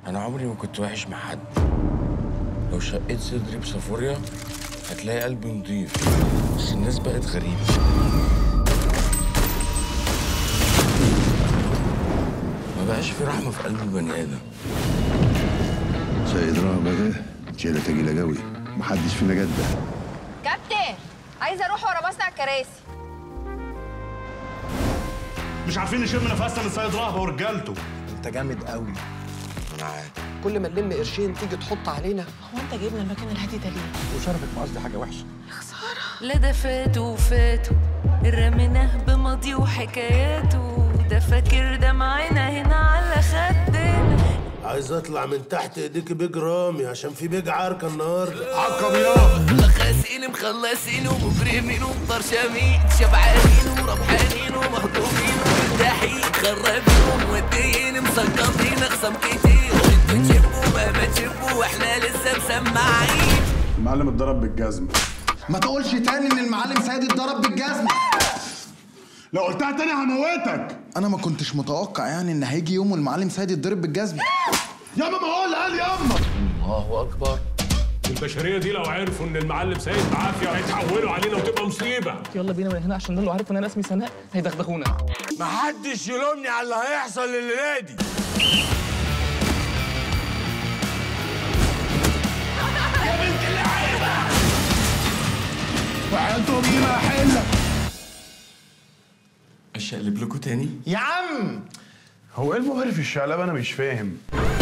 انا عمري ما كنت وحش مع حد لو شقيت صدري بصفوريا هتلاقي قلبي نضيف بس الناس بقت غريبة ما بقاش في رحمة في قلب البني آدم سيد رهبة ده شيلة تقيلة قوي محدش فينا جدة كابتن عايزه اروح ورا مصنع الكراسي مش عارفين نشم نفسنا من سيد رهبه ورجالته انت جامد قوي أنا عارف كل ما نلم قرشين تيجي تحط علينا هو انت جايبنا المكان الهادي ده ليه؟ وشرفك ما قصدي حاجه وحشه لا ده فاتوا وفاتوا رميناه بماضي وحكاياته ده فاكر ده معانا هنا على خدنا عايز اطلع من تحت ايديك بيج رامي عشان في بيج عركه النهارده عقب يا خاسين مخلصين ومجرمين ومطرشمين شبعانين وربحانين ومهضومين ومرتاحين خرابين وموديين مسقطين اخصم كتير انتوا تشبوا مهما تشبوا واحنا لسه مسمعين المعلم اتضرب بالجزمه ما تقولش تاني ان المعلم سيد اتضرب بالجزمه لو قلتها تاني هموتك انا ما كنتش متوقع يعني ان هيجي يوم والمعلم سيد يتضرب بالجزمه ياما ما هو اللي قال ياما الله أكبر البشريه دي لو عرفوا ان المعلم سيد بعافيه هيتحولوا علينا وتبقى مصيبه يلا بينا من هنا عشان لو عرفوا ان انا اسمي سناء هيدغدغونا محدش يلومني على اللي هيحصل الليلة دي وحياتهم دي ما حله أشقلب لكم تاني يا عم هو ايه المغري في الشقلب انا مش فاهم